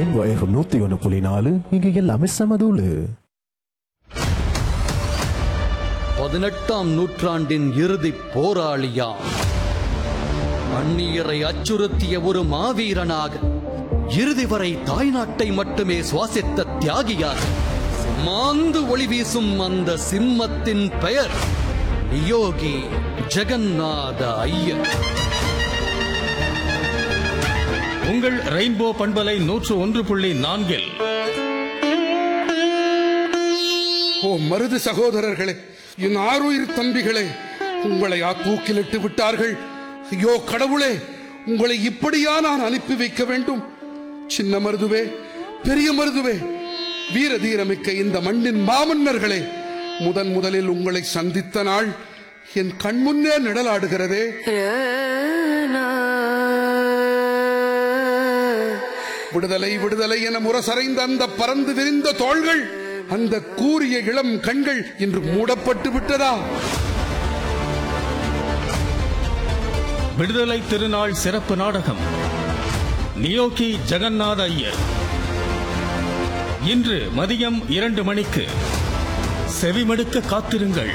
rainbow FM நூத்தி ஒன்று புள்ளி நாலு இங்க எல்லாமே சமதூளு பதினெட்டாம் நூற்றாண்டின் இறுதிப் போராளியாம் அந்நியரை அச்சுறுத்திய ஒரு மாவீரனாக இறுதி வரை தாய்நாட்டை மட்டுமே சுவாசித்த தியாகியாக மாந்து ஒளி வீசும் அந்த சிம்மத்தின் பெயர் நியோகி ஜெகநாத ஐயர் உங்கள் ரெயின்போ பண்பலை நூற்று ஒன்று புள்ளி நான்கில் ஓ மருது சகோதரர்களே என் ஆருயிர் தம்பிகளே உங்களை ஆ தூக்கிலிட்டு விட்டார்கள் ஐயோ கடவுளே உங்களை இப்படியா நான் அனுப்பி வைக்க வேண்டும் சின்ன மருதுவே பெரிய மருதுவே வீர தீரமிக்க இந்த மண்ணின் மாமன்னர்களே முதன் முதலில் உங்களை சந்தித்த நாள் என் கண்முன்னே நிழலாடுகிறதே விடுதலை விடுதலை என முரசறைந்த அந்த பறந்து விரிந்த தோள்கள் அந்த கூரிய இளம் கண்கள் இன்று மூடப்பட்டு விட்டதா விடுதலை திருநாள் சிறப்பு நாடகம் நியோகி ஜெகநாத ஐயர் இன்று மதியம் இரண்டு மணிக்கு செவிமடுக்க காத்திருங்கள்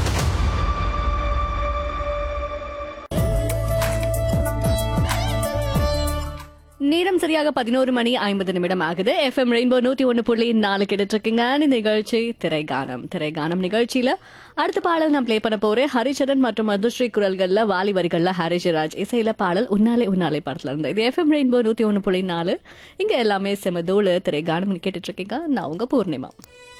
நேரம் சரியாக பதினோரு மணி ஐம்பது நிமிடம் ஆகுது எஃப்எம் ரெயின்போ நூத்தி ஒன்னு புள்ளி நாலு கிட்ட இருக்கீங்க இந்த நிகழ்ச்சி திரைகானம் திரைகானம் நிகழ்ச்சியில அடுத்த பாடல் நான் ப்ளே பண்ண போறேன் ஹரிச்சரன் மற்றும் மதுஸ்ரீ குரல்கள்ல வாலி வரிகள்ல ஹரிஷராஜ் இசையில பாடல் உன்னாலே உன்னாலே படத்துல இருந்து இது எஃப்எம் ரெயின்போ நூத்தி ஒன்னு புள்ளி நாலு இங்க எல்லாமே செமதோடு திரைகானம் கேட்டுட்டு இருக்கீங்க நான் உங்க பூர்ணிமா